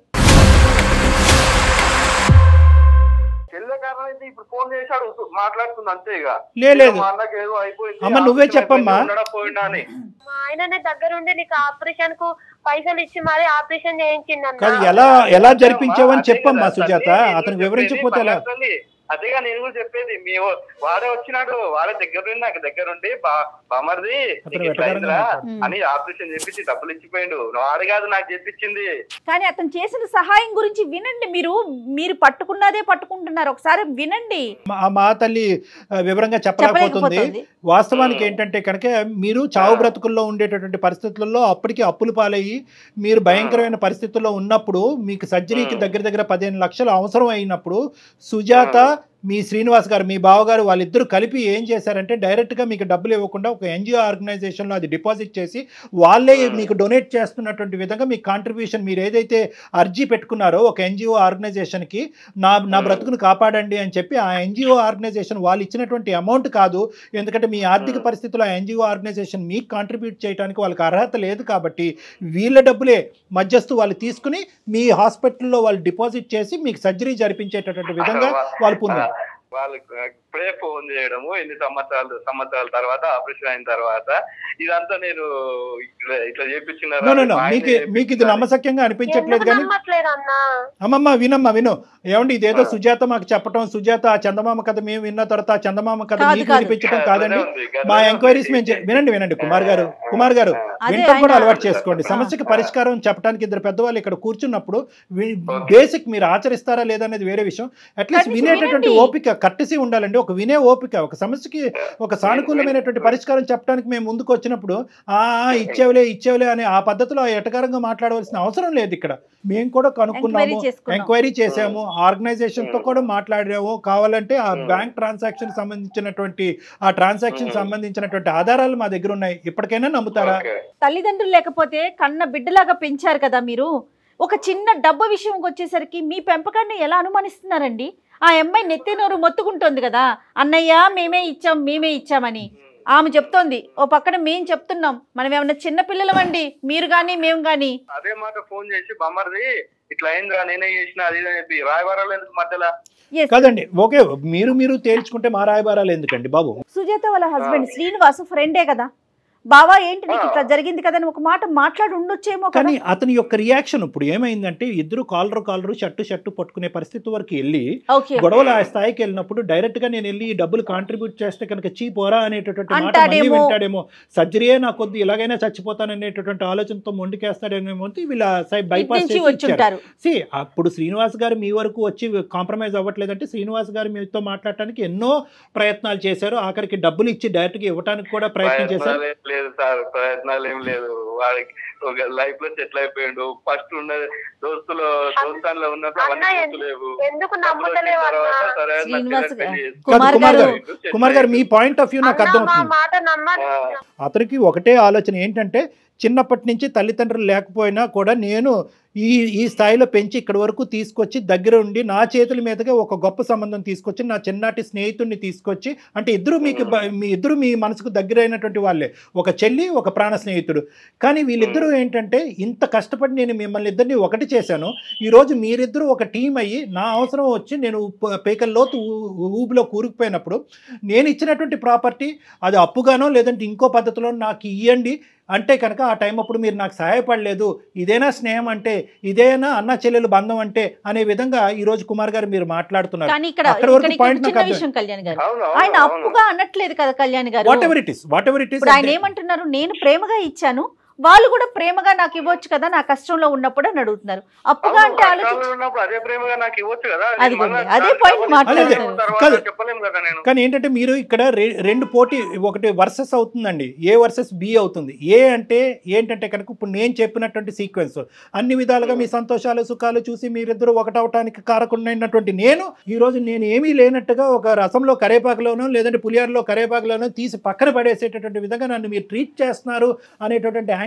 చెల్లె కారణం అయితే ఇప్పుడు ఫోన్ చేశాడు మాట్లాడుతుంది అంతే ఇక లే, లేదు. మా అన్నకి ఏదో అయిపోయింది అమ్మ, నువ్వే ఆపరేషన్ చెప్పమ్మా. అయిపోయింది, ఉండడా పోయిండా అని మా ఆయననే దగ్గరుండి నీకు ఆపరేషన్ కు పైసలు ఇచ్చి మరి ఆపరేషన్ చేయించిందన్న కాదు ఎలా ఎలా జరిపించావని అదే చెప్పమ్మా కదా, సుజాత తల్లి, నేను అతనికి చెప్పేది వివరించకపోతే ఎలా బంగారు తల్లి. అదేగా నేను కూడా చెప్పేది మీ ఓ- వాడే వచ్చినాడు వాడే దగ్గర నుండి నాకు దగ్గర నుండి బా- బామర్ది అతను నీకు ఇట్లా వెటకారంగా అయిందిరా మాట్లాడు. అని ఆపరేషన్ చేపించి డబ్బులు ఇచ్చిపోయిండు వాడు కాదు నాకు చెప్పించింది కానీ అతను చేసిన సహాయం గురించి వినండి మీరు మీరు పట్టుకున్నదే పట్టుకుంటున్నారు ఒకసారి వినండి మా మా తల్లి ఆ, వివరంగా చెప్పలేకపోతుంది చెప్పలేకపోతుంది వాస్తవానికి మ్మ్. ఏంటంటే కనుక మీరు చావు బ్రతుకుల్లో ఉండేటటువంటి పరిస్థితుల్లో అప్పటికి అప్పులు పాలయ్యి మీరు భయంకరమైన పరిస్థితుల్లో ఉన్నప్పుడు మీకు సర్జరీకి మ్మ్. దగ్గర దగ్గర పదిహేను లక్షలు అవసరం అయినప్పుడు సుజాత మీ శ్రీనివాస్ గారు మీ బావగారు వాళ్ళిద్దరూ కలిపి ఏం చేశారంటే డైరెక్ట్గా మీకు డబ్బులు ఇవ్వకుండా ఒక ఎన్జిఓ ఆర్గనైజేషన్లో అది డిపాజిట్ చేసి వాళ్ళే మ్మ్. మీకు డొనేట్ చేస్తున్నటువంటి విధంగా మీ కాంట్రిబ్యూషన్ మీరు ఏదైతే అర్జీ పెట్టుకున్నారో ఒక ఎన్జిఓ ఆర్గనైజేషన్కి నా నా మ్మ్. బ్రతుకును కాపాడండి అని చెప్పి ఆ ఎన్జిఓ ఆర్గనైజేషన్ వాళ్ళు ఇచ్చినటువంటి అమౌంట్ కాదు ఎందుకంటే మీ ఆర్థిక మ్మ్. పరిస్థితుల్లో ఆ ఎన్జిఓ ఆర్గనైజేషన్ మీకు కాంట్రిబ్యూట్ చేయడానికి వాళ్ళకి అర్హత లేదు కాబట్టి వీళ్ళ డబ్బులే మధ్యస్తు వాళ్ళు తీసుకుని మీ హాస్పిటల్లో వాళ్ళు డిపాజిట్ చేసి మీకు సర్జరీ జరిపించేటటువంటి విధంగా వాళ్ళు పొందారు వాళ్ళు ఇప్పుడే ఫోన్ చేయడము ఎన్ని సంవత్సరాలు సంవత్సరాల తర్వాత ఆపరేషన్ అయిన తర్వాత ఇదంతా నేను ఇట్లా ఇట్లా చేపించిన నో నో నో మీకు మీకు ఇది నమ్మసక్యంగా అనిపించట్లేదు ఎందుకు కానీ నమ్మట్లేదు అన్నా అమ్మమ్మ వినమ్మా విను ఏమండి ఇదేదో ఆ. సుజాత మాకు చెప్పటం సుజాత ఆ చందమామ కథ మేము విన్న తర్వాత ఆ చందమామ కథ కాదు, మీకు కాదు. వినిపించడం కాదండి మా ఎంక్వైరీస్ మేము చే- వినండి వినండి కుమార్ గారు కుమార్ గారు అదే వింటం కూడా ఆయన- అలవాటు చేసుకోండి సమస్యకి ఆ. పరిష్కారం చెప్పడానికి ఇద్దరు పెద్దవాళ్ళు ఇక్కడ కూర్చున్నప్పుడు ఓకే. బేసిక్ మీరు ఆచరిస్తారా లేదా అనేది వేరే విషయం అట్లీస్ట్ At least వినేటటువంటి వినండి. ఓపిక కట్టసి ఉండాలండి ఒక వినే ఓపిక ఒక సమస్యకి ఒక సానుకూలమైనటువంటి పరిష్కారం చెప్పడానికి మేము ముందుకు వచ్చినప్పుడు ఆ ఆ, ఇచ్చేవలే ఇచ్చేవలే అని ఆ పద్ధతిలో ఎటకారంగా మాట్లాడవలసిన అవసరం లేదు ఇక్కడ మేము కూడా ఎంక్వైరీ కనుక్కున్నాము చేసుకున్నాం ఎంక్వైరీ చేసాము ఆర్గనైజేషన్ తో కూడా మాట్లాడాము కావాలంటే ఆ Hmm. బ్యాంక్ ట్రాన్సాక్షన్ సంబంధించినటువంటి ఆ ట్రాన్సాక్షన్ Hmm. సంబంధించినటువంటి ఆధారాలు మా దగ్గర ఉన్నాయి ఇప్పటికైనా నమ్ముతారా తల్లిదండ్రులు లేకపోతే కన్న బిడ్డలాగా పెంచారు కదా మీరు ఒక చిన్న డబ్బు విషయంకి వచ్చేసరికి మీ పెంపకాన్ని ఎలా అనుమానిస్తున్నారండి ఆ అమ్మాయి నెత్తి నోరు మొత్తుకుంటోంది కదా అన్నయ్య మేమే ఇచ్చాం మేమే ఇచ్చామని ఆమె చెప్తోంది ఓ పక్కన మేం చెప్తున్నాం మనం ఏమన్నా చిన్న పిల్లలమండి మీరు కానీ మేము కానీ అదే మాట ఫోన్ చేసి బొమ్మరిది ఇట్లా అయిందిరా నేనే చేసిన అది ఇది అని చెప్పి రాయవరాలు ఎందుకు మధ్యలో ఎస్ కాదండి ఓకే మీరు మీరు తేల్చుకుంటే మా రాయబారాలు ఎందుకండి బాబు సుజాత వాళ్ళ హస్బెండ్ శ్రీనివాస్ ఫ్రెండే కదా బావా ఏంటి నీకు ఇట్లా జరిగింది కదా అని ఒక మాట మాట్లాడి ఉండొచ్చేమో కదా కానీ అతని యొక్క రియాక్షన్ ఇప్పుడు ఏమైందంటే ఇద్దరు కాలరు కాలరు షట్టు షట్టు పట్టుకునే పరిస్థితి వరకు వెళ్ళి ఓకే గొడవలు ఆ స్థాయికి వెళ్ళినప్పుడు డైరెక్ట్ గా నేను వెళ్ళి ఈ డబ్బులు కాంట్రిబ్యూట్ చేస్తే కనుక చీ పోరా అనేటటువంటి మాట మళ్ళీ అంటాడేమో. వింటాడేమో సర్జరీయే నా కొద్ది ఇలాగైనా చచ్చిపోతాను అనేటటువంటి ఆలోచనతో మొండికేస్తాడేమో అని వీళ్ళ బైపాస్ నుంచి చేసి వచ్చి ఇచ్చారు. ఉంటారు సి అప్పుడు శ్రీనివాస్ గారు మీ వరకు వచ్చి కాంప్రమైజ్ అవ్వట్లేదంటే శ్రీనివాస్ గారు మీతో మాట్లాడటానికి ఎన్నో ప్రయత్నాలు చేశారు ఆఖరికి డబ్బులు ఇచ్చి డైరెక్ట్ గా ఇవ్వడానికి కూడా ప్రయత్నం చేశారు ప్రయత్నాలు ఏం లేదు సార్ ప్రయత్నాలు ఏం లేదు వాడికి ఒక లైఫ్ లో సెటిల్ అయిపోయిండు ఫస్ట్ ఉన్న దోస్తులు దోస్తాన్లో ఉన్నప్పుడు అవన్నీ అన్న, గుర్తులేవు ఎందుకు డబ్బులు వచ్చిన నమ్ముతలేవు తర్వాత అన్న సరే నా శ్రీనివాస్ చెల్లెలు పెళ్లి చేసుకుంది. కుమార్ కుమార్ గారు గారు కుమార్ గారు మీ పాయింట్ ఆఫ్ వ్యూ నాకు అన్న, మా అర్థమవుతుంది మాట నమ్మ ఆ. అతనికి ఒకటే ఆలోచన ఏంటంటే చిన్నప్పటి నుంచి తల్లిదండ్రులు లేకపోయినా కూడా నేను ఈ ఈ స్థాయిలో పెంచి ఇక్కడి వరకు తీసుకొచ్చి దగ్గర ఉండి నా చేతుల మీదుగా ఒక గొప్ప సంబంధం తీసుకొచ్చి నా చిన్నటి స్నేహితుడిని తీసుకొచ్చి అంటే ఇద్దరు మీకు బ- మీ ఇద్దరు మీ మనసుకు దగ్గరైనటువంటి వాళ్ళే ఒక చెల్లి ఒక ప్రాణ స్నేహితుడు కానీ వీళ్ళిద్దరూ ఏంటంటే ఇంత కష్టపడి నేను మిమ్మల్ని ఇద్దరిని ఒకటి చేశాను ఈరోజు మీరిద్దరూ ఒక టీం అయ్యి నా అవసరం వచ్చి నేను ప- పేకల లోతు ఊ- ఊబిలో కూరుకుపోయినప్పుడు నేను ఇచ్చినటువంటి ప్రాపర్టీ అది అప్పుగానో లేదంటే ఇంకో పద్ధతిలో నాకు ఇవ్వండి అంటే కనుక ఆ టైం అప్పుడు మీరు నాకు సహాయపడలేదు ఇదేనా స్నేహం అంటే ఇదేనా అన్న చెల్లెలు బంధం అంటే అనే విధంగా ఈ రోజు కుమార్ గారు మీరు మాట్లాడుతున్నారు కానీ ఇక్కడ అక్కడ వరకు ఇక్కడ ఇక్కడ point నాకు చిన్న అర్థం. విషయం కళ్యాణ్ గారు అవును ఆయన అవును, అవును అప్పుగా అనట్లేదు కదా కళ్యాణ్ గారు whatever it is whatever it ఇప్పుడు ఆయన ఏమంటున్నారు నేను ప్రేమగా ఇచ్చాను వాళ్ళు కూడా ప్రేమగా నాకు ఇవ్వచ్చు కదా నా కష్టంలో ఉన్నప్పుడు అని అడుగుతున్నారు అప్పుగా అవును, అంటే ఆలోచించి కష్టాలు ఉన్నప్పుడు అదే ప్రేమగా నాకు ఇవ్వచ్చు కదా అది నేను మళ్ళా ఉంది. అదే దాని point తర్వాత మాట్లాడుతున్నారు. తర్వాత కాదు. చెప్పలేము కదా నేను కానీ ఏంటంటే మీరు ఇక్కడ రె- రెండు పోటీ ఒకటి వర్సెస్ అవుతుందండి ఏ వర్సెస్ బి అవుతుంది ఏ అంటే ఏంటంటే కనుక ఇప్పుడు నేను చెప్పినటువంటి సీక్వెన్స్ అన్ని విధాలుగా మీ సంతోషాలు సుఖాలు చూసి మీరిద్దరూ ఒకటవటానికి కారకుండాయినటువంటి నేను ఈ రోజు నేను ఏమీ లేనట్టుగా ఒక రసంలో కరేపాకులోనో లేదంటే పులియారులో కరేపాకులోనో తీసి పక్కన పడేసేటటువంటి విధంగా నన్ను మీరు ట్రీట్ చేస్తున్నారు అనేటటువంటి యాంగిల్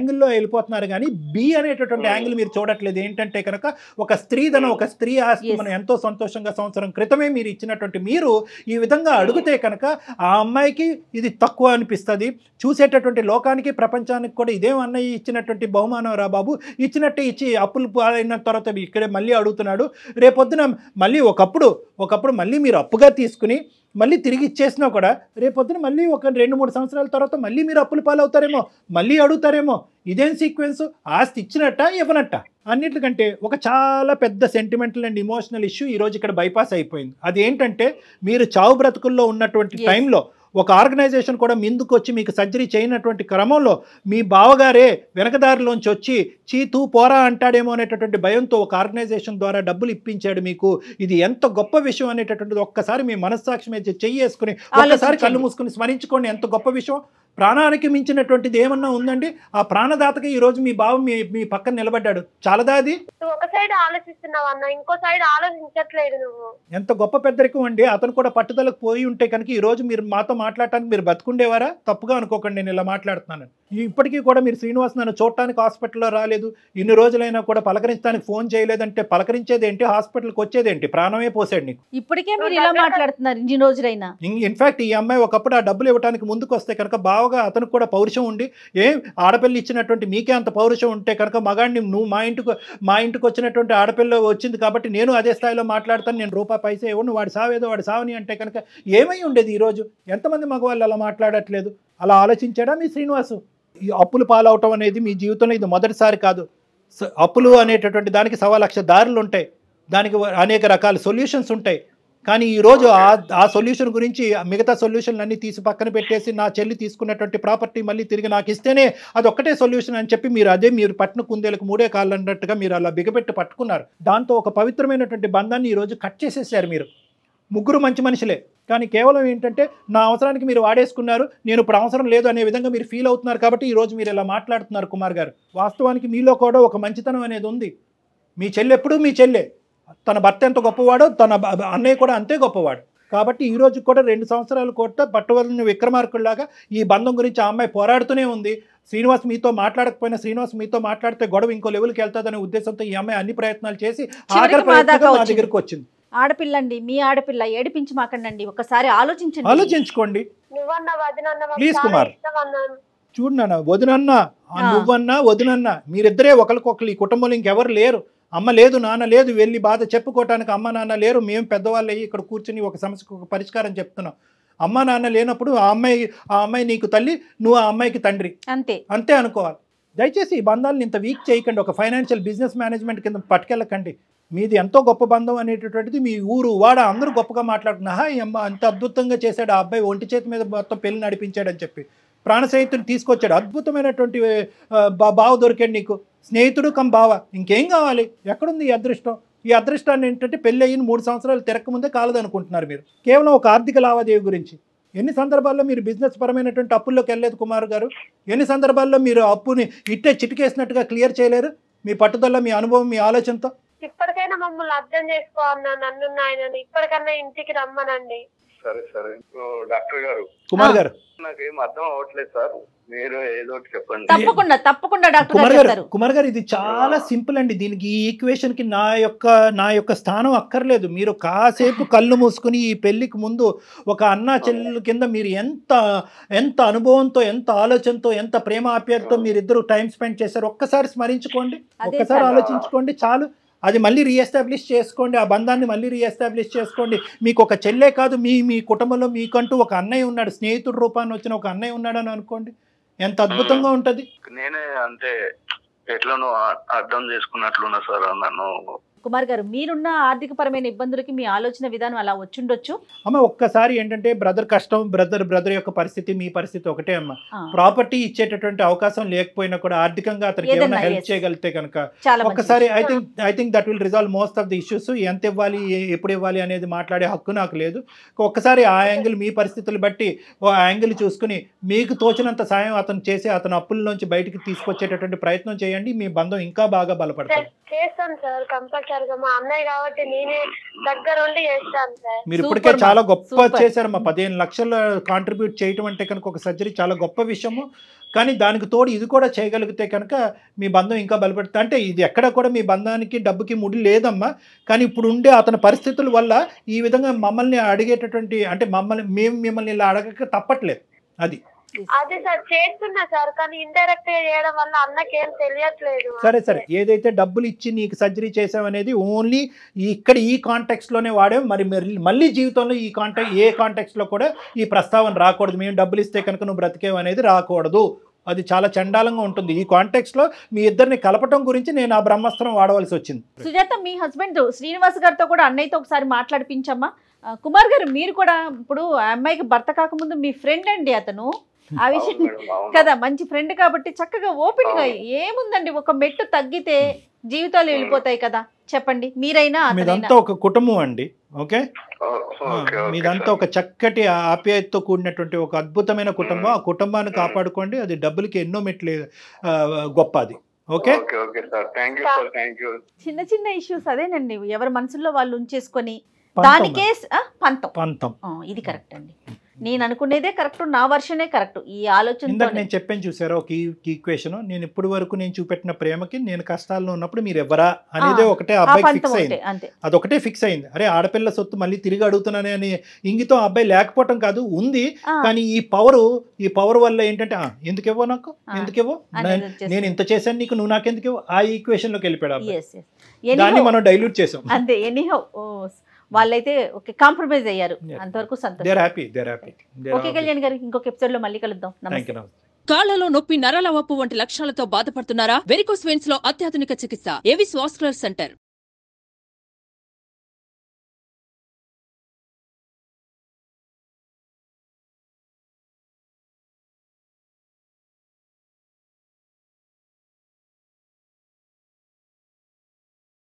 యాంగిల్లో వెళ్ళిపోతున్నారు కానీ బి అనేటటువంటి యాంగిల్ మీరు చూడట్లేదు ఏంటంటే కనుక ఒక స్త్రీధనం ఒక స్త్రీ ఆస్తి Yes. మనం ఎంతో సంతోషంగా సంవత్సరం క్రితమే మీరు ఇచ్చినటువంటి మీరు ఈ విధంగా అడిగితే కనుక ఆ అమ్మాయికి ఇది తక్కువ అనిపిస్తుంది చూసేటటువంటి లోకానికి ప్రపంచానికి కూడా ఇదేం అన్నయ్య ఇచ్చినటువంటి బహుమానం రా బాబు ఇచ్చినట్టే ఇచ్చి అప్పులు పాలైన తర్వాత ఇక్కడే మళ్ళీ అడుగుతున్నాడు రేపొద్దున మళ్ళీ ఒకప్పుడు ఒకప్పుడు మళ్ళీ మీరు అప్పుగా తీసుకుని మళ్ళీ తిరిగి ఇచ్చేసినా కూడా రేపొద్దున మళ్ళీ ఒక రెండు మూడు సంవత్సరాల తర్వాత మళ్ళీ మీరు అప్పులు పాలవుతారేమో మళ్ళీ అడుగుతారేమో ఇదేం సీక్వెన్స్ ఆస్తి ఇచ్చినట్ట ఇవ్వనట్ట అన్నిటికంటే ఒక చాలా పెద్ద సెంటిమెంటల్ అండ్ ఇమోషనల్ ఇష్యూ ఈరోజు ఇక్కడ బైపాస్ అయిపోయింది అది ఏంటంటే మీరు చావు బ్రతుకుల్లో ఉన్నటువంటి Yes. టైంలో ఒక ఆర్గనైజేషన్ కూడా ముందుకు వచ్చి మీకు సర్జరీ చేయనటువంటి క్రమంలో మీ బావగారే వెనకదారిలోంచి వచ్చి చీ తూ పోరా అంటాడేమో అనేటటువంటి భయంతో ఒక ఆర్గనైజేషన్ ద్వారా డబ్బులు ఇప్పించాడు మీకు ఇది ఎంత గొప్ప విషయం అనేటటువంటిది ఒక్కసారి మీ మనస్సాక్షి మీద చెయ్యి వేసుకుని ఒక్కసారి ఆలోచించండి. కళ్ళు మూసుకుని స్మరించుకోండి ఎంత గొప్ప విషయం ప్రాణానికి మించినటువంటిది ఏమన్నా ఉందండి ఆ ప్రాణదాతకి ఈ రోజు మీ బావ మీ మీ పక్కన నిలబడ్డాడు చాలదా అది నువ్వు ఒక సైడ్ ఆలోచిస్తున్నావు అన్న ఇంకో సైడ్ ఆలోచించట్లేదు నువ్వు ఎంత గొప్ప పెద్దరికం అండి అతను కూడా పట్టుదలకు పోయి ఉంటే కనుక ఈ రోజు మీరు మాతో మాట్లాడటానికి మీరు బతుకుండేవారా తప్పుగా అనుకోకండి నేను ఇలా మాట్లాడుతున్నాను ఇప్పటికీ కూడా మీరు శ్రీనివాస్ నన్ను చూడటానికి హాస్పిటల్లో రాలేదు ఇన్ని రోజులైనా కూడా పలకరించడానికి ఫోన్ చేయలేదంటే పలకరించేది ఏంటి హాస్పిటల్కి వచ్చేది ఏంటి ప్రాణమే పోసాడు నీకు ఇప్పటికే మీరు ఇలా మాట్లాడుతున్నారు ఇన్ని రోజులైనా ఇన్ఫాక్ట్ ఈ అమ్మాయి ఒకప్పుడు ఆ డబ్బులు ఇవ్వడానికి ముందుకు వస్తే కనుక బావగా అతనికి కూడా పౌరుషం ఉండి ఏం ఆడపిల్ల ఇచ్చినటువంటి మీకే అంత పౌరుషం ఉంటే కనుక మగాడిని నువ్వు మా ఇంటికి మా ఇంటికి వచ్చినటువంటి ఆడపిల్ల వచ్చింది కాబట్టి నేను అదే స్థాయిలో మాట్లాడతాను నేను రూపాయి పైసా ఇవ్వను వాడి సావేదో వాడి సావని అంటే కనుక ఏమై ఉండేది ఈరోజు ఎంతమంది మగవాళ్ళు అలా మాట్లాడట్లేదు అలా ఆలోచించాడా మీ శ్రీనివాసు ఈ అప్పులు పాలవటం అనేది మీ జీవితంలో ఇది మొదటిసారి కాదు స- అప్పులు అనేటటువంటి దానికి సవా లక్ష దారులు ఉంటాయి దానికి వ- అనేక రకాల సొల్యూషన్స్ ఉంటాయి కానీ ఈరోజు ఆ ఆ సొల్యూషన్ గురించి మిగతా సొల్యూషన్లు అన్నీ తీసి పక్కన పెట్టేసి నా చెల్లి తీసుకున్నటువంటి ప్రాపర్టీ మళ్ళీ తిరిగి నాకు ఇస్తేనే అది ఒక్కటే సొల్యూషన్ అని చెప్పి మీరు అదే మీరు పట్టిన కుందేలకు మూడే కాళ్ళు అన్నట్టుగా మీరు అలా బిగపెట్టి పట్టుకున్నారు దాంతో ఒక పవిత్రమైనటువంటి బంధాన్ని ఈరోజు కట్ చేసేసారు మీరు ముగ్గురు మంచి మనుషులే కానీ కేవలం ఏంటంటే నా అవసరానికి మీరు వాడేసుకున్నారు నేను ఇప్పుడు అవసరం లేదు అనే విధంగా మీరు ఫీల్ అవుతున్నారు కాబట్టి ఈరోజు మీరు ఇలా మాట్లాడుతున్నారు కుమార్ గారు వాస్తవానికి మీలో కూడా ఒక మంచితనం అనేది ఉంది మీ చెల్లి ఎప్పుడూ మీ చెల్లె తన భర్త ఎంత గొప్పవాడో తన బ- బ- అన్నయ్య కూడా అంతే గొప్పవాడు కాబట్టి ఈ రోజు కూడా రెండు సంవత్సరాలు కూడా పట్టువలని విక్రమార్కుల్లాగా ఈ బంధం గురించి ఆ అమ్మాయి పోరాడుతూనే ఉంది శ్రీనివాస్ మీతో మాట్లాడకపోయినా శ్రీనివాస్ మీతో మాట్లాడితే గొడవ ఇంకో లెవెల్కి వెళ్తుందనే ఉద్దేశంతో ఈ అమ్మాయి అన్ని ప్రయత్నాలు చేసి ఆఖరి చివరికి మా దాకా ప్రయత్నంగా మా వచ్చింది. దగ్గరికి వచ్చింది ఆడపిల్లండి మీ ఆడపిల్ల ఏడిపించి మాకండి ఒకసారి ఆలోచించండి ఆలోచించుకోండి నువ్వన్న వదినన్న మాకు Please, చాలా కుమార్. ఇష్టం అన్నాను చూడు నాన్న వదినన్నా ఆ ఆ. నువ్వన్నా వదినన్నా మీరిద్దరే ఒకరికొకరు ఈ కుటుంబంలో ఇంకెవరు లేరు అమ్మ లేదు నాన్న లేదు వెళ్ళి బాధ చెప్పుకోవటానికి అమ్మ నాన్న లేరు మేము పెద్దవాళ్ళు అయ్యి ఇక్కడ కూర్చుని ఒక సమస్యకు ఒక పరిష్కారం చెప్తున్నాం అమ్మ నాన్న లేనప్పుడు ఆ అమ్మాయి ఆ అమ్మాయి నీకు తల్లి నువ్వు ఆ అమ్మాయికి తండ్రి అంతే అంతే అనుకోవాలి దయచేసి ఈ బంధాలను ఇంత వీక్ చేయకండి ఒక ఫైనాన్షియల్ బిజినెస్ మేనేజ్మెంట్ కింద పట్టుకెళ్ళకండి మీది ఎంతో గొప్ప బంధం అనేటటువంటిది మీ ఊరు వాడ అందరూ గొప్పగా మాట్లాడుతున్నా "హా, ఈ అమ్మ అంత అద్భుతంగా చేశాడు ఆ అబ్బాయి ఒంటి చేతి మీద మొత్తం పెళ్లి నడిపించాడని చెప్పి ప్రాణ స్నేహితుడు తీసుకొచ్చాడు అద్భుతమైనటువంటి ఆ, బా బావ దొరికాడు నీకు స్నేహితుడు కం బావ ఇంకేం కావాలి ఎక్కడుంది ఈ అదృష్టం ఈ అదృష్టాన్ని ఏంటంటే పెళ్ళి అయిన మూడు సంవత్సరాలు తిరగకముందే కాలదనుకుంటున్నారు మీరు కేవలం ఒక ఆర్థిక లావాదేవీ గురించి ఎన్ని సందర్భాల్లో మీరు బిజినెస్ పరమైనటువంటి అప్పుల్లోకి వెళ్ళలేదు కుమార్ గారు ఎన్ని సందర్భాల్లో మీరు అప్పుని ఇట్టే చిటికేసినట్టుగా క్లియర్ చేయలేరు మీ పట్టుదల మీ అనుభవం మీ ఆలోచనతో ఇప్పటికైనా మమ్మల్ని అర్థం చేసుకో అన్న నన్ను నాయనని ఇప్పటికన్నా ఇంటికి రమ్మనండి సరే సరే ఓ, డాక్టర్ గారు కుమార్ ఆ. గారు నాకేం అర్థం అవ్వట్లేదు సార్ మీరు ఏదో ఒకటి చెప్పండి తప్పకుండా తప్పకుండా డాక్టర్ కుమార్ గారు గారు చెప్తారు కుమార్ గారు ఇది చాలా సింపుల్ అండి దీనికి ఈ ఈక్వేషన్ కి నా యొక్క నా యొక్క స్థానం అక్కర్లేదు మీరు కాసేపు కళ్ళు మూసుకుని ఈ పెళ్లికి ముందు ఒక అన్నా చెల్లెల కింద మీరు ఎంత ఎంత అనుభవంతో ఎంత ఆలోచనతో ఎంత ప్రేమ ఆప్యాయతతో మీరిద్దరు టైం స్పెండ్ చేశారు ఒక్కసారి స్మరించుకోండి అదే ఒక్కసారి సార్. ఆలోచించుకోండి చాలు అది మళ్ళీ రీఎస్టాబ్లిష్ చేసుకోండి ఆ బంధాన్ని మళ్ళీ రీఎస్టాబ్లిష్ చేసుకోండి మీకు ఒక చెల్లే కాదు మీ మీ కుటుంబంలో మీకంటూ ఒక అన్నయ్య ఉన్నాడు స్నేహితుడు రూపాన్ని వచ్చిన ఒక అన్నయ్య ఉన్నాడని అనుకోండి ఎంత అద్భుతంగా ఉంటుంది నేనే అంటే ఎట్లనో అ- అర్థం చేసుకున్నట్లున్నా సార్ నన్ను కుమార్ గారు మీరున్న ఆర్థిక పరమైన ఇబ్బందులకి మీ ఆలోచన విధానం అలా వచ్చుండొచ్చు అమ్మ ఒక్కసారి ఏంటంటే బ్రదర్ కష్టం బ్రదర్ బ్రదర్ యొక్క పరిస్థితి మీ పరిస్థితి ఒకటే అమ్మ ఆ, ప్రాపర్టీ ఇచ్చేటటువంటి అవకాశం లేకపోయినా కూడా ఆర్థికంగా అతనికి ఏమైనా ఏదన్నా, హెల్ప్ yes. చేయగలిగితే కనుక చాలా మంచి ఒక్కసారి విషయం. I think I think that will resolve most of the issues ఎంత ఇవ్వాలి ఏ- ఎప్పుడు ఇవ్వాలి అనేది మాట్లాడే హక్కు నాకు లేదు ఒక్కసారి ఆ యాంగిల్ మీ పరిస్థితులు బట్టి ఓ యాంగిల్ చూసుకుని మీకు తోచినంత సాయం అతను చేసి అతను అప్పుల్లోంచి బయటికి తీసుకొచ్చేటటువంటి ప్రయత్నం చేయండి మీ బంధం ఇంకా బాగా బలపడుతుంది చేస్తాను సార్ కంపల్సరీ చేశారు మా అన్నయ్య కాబట్టి నేనే దగ్గర ఉండి చేస్తాను సార్ మీరు Super ఇప్పటికే మా. చాలా గొప్ప Super. చేశారమ్మా పదిహేను లక్షలు కాంట్రిబ్యూట్ చేయటం అంటే కనుక ఒక సర్జరీ చాలా గొప్ప విషయము కానీ దానికి తోడు ఇది కూడా చేయగలిగితే కనుక మీ బంధం ఇంకా బలపడుతుంది అంటే ఇది ఎక్కడ కూడా మీ బంధానికి డబ్బుకి ముడి లేదమ్మా కానీ ఇప్పుడు ఉండే అతని పరిస్థితుల వల్ల ఈ విధంగా మమ్మల్ని అడిగేటటువంటి అంటే మమ్మల్ని మేము మిమ్మల్ని ఇలా అడగక తప్పట్లేదు అది అదే సార్ చేస్తున్నా సార్ కానీ ఇండైరెక్ట్ గా చేయడం వల్ల అన్నకి ఏం తెలియట్లేదు సరే సరే ఏదైతే డబ్బులు ఇచ్చి నీకు సర్జరీ చేసామనేది ఓన్లీ ఇక్కడ ఈ కాంటెక్స్లోనే వాడాం మరి మరి- మళ్ళీ జీవితంలో ఈ కాంటాక్ట్ ఏ కాంటెక్స్లో కూడా ఈ ప్రస్తావన రాకూడదు మేము డబ్బులు ఇస్తే కనుక నువ్వు బ్రతికేవు అనేది రాకూడదు అది చాలా చండాలంగా ఉంటుంది ఈ కాంటెక్స్లో మీ ఇద్దరిని కలపటం గురించి నేను ఆ బ్రహ్మాస్త్రం వాడవలసి వచ్చింది సుజాత మీ హస్బెండ్ శ్రీనివాస్ గారితో కూడా అన్నయ్యతో ఒకసారి మాట్లాడిపించమ్మా ఆ, కుమార్ గారు మీరు కూడా ఇప్పుడు ఆ అమ్మాయికి భర్త కాకముందు మీ ఫ్రెండ్ అండి అతను ఆ విషయం అవును మేడం, అవును. కదా మంచి ఫ్రెండ్ కాబట్టి చక్కగా ఓపెన్ గా ఏముందండి ఒక మెట్టు తగ్గితే జీవితాలు వెళ్ళిపోతాయి కదా చెప్పండి మీరైనా అతనైనా మీదంతా ఒక కుటుంబం అండి ఓకే ఓ, ఓకే, ఓకే మీదంతా సార్. ఒక చక్కటి ఆప్యాయతతో కూడినటువంటి ఒక అద్భుతమైన కుటుంబం ఆ కుటుంబాన్ని కాపాడుకోండి అది డబ్బులకి ఎన్నో మెట్లు ఆ, గొప్ప అది okay okay okay sir thank you sir thank you చిన్న చిన్న ఇష్యూస్ అదేనండి ఎవరి మనసులో వాళ్ళు ఉంచేసుకొని పంతం. దానికే ఆ, పంతం పంతం ఆ, ఇది కరెక్ట్ అండి నేను అనుకునేదే కరెక్ట్ నా వర్షనే కరెక్ట్ ఈ ఆలోచన ఇందాక నేను చెప్పాను చూసారా ఒక ఈక్వేషన్ నేను ఇప్పటి వరకు నేను చూపెట్టిన ప్రేమకి నేను కష్టాల్లో ఉన్నప్పుడు మీరు ఎవరా అనేదే ఆ, ఒకటే ఆ అబ్బాయికి పంతం ఫిక్స్ అయింది ఒకటే అంతే అదొకటే ఫిక్స్ అయింది అరే ఆడపిల్ల సొత్తు మళ్ళీ తిరిగి అడుగుతున్నానే అని ఇంగితం అబ్బాయి లేకపోవటం కాదు ఉంది ఆ, కానీ ఈ పవర్ ఈ పవర్ వల్ల ఏంటంటే ఆ, ఎందుకివ్వో నాకు ఆ, ఎందుకివ్వో అనేది నేను- వచ్చేసింది. నేను ఇంత చేశాను నీకు నువ్వు నాకెందుకు ఆ ఈక్వేషన్ లోకి వెళ్ళిపోయాడు అబ్బాయి. Yes, yes. Anyhow, దాన్ని మనం డైల్యూట్ చేసాం అంతే ఎనీహౌ వాళ్ళైతే ఓకే కాంప్రమైజ్ అయ్యారు Yeah. అంతవరకు సంతోషం they're happy they're happy okay Kalyan గారు ఇంకొక ఎపిసోడ్ లో మళ్ళీ కలుద్దాం థ్యాంక్ నమస్తే యూ కాళ్లలో నొప్పి నరాల వాపు వంటి లక్షణాలతో బాధపడుతున్నారా వెరికోస్ వెయిన్స్ లో అత్యాధునిక చికిత్స ఏవిస్ వాస్కులర్ సెంటర్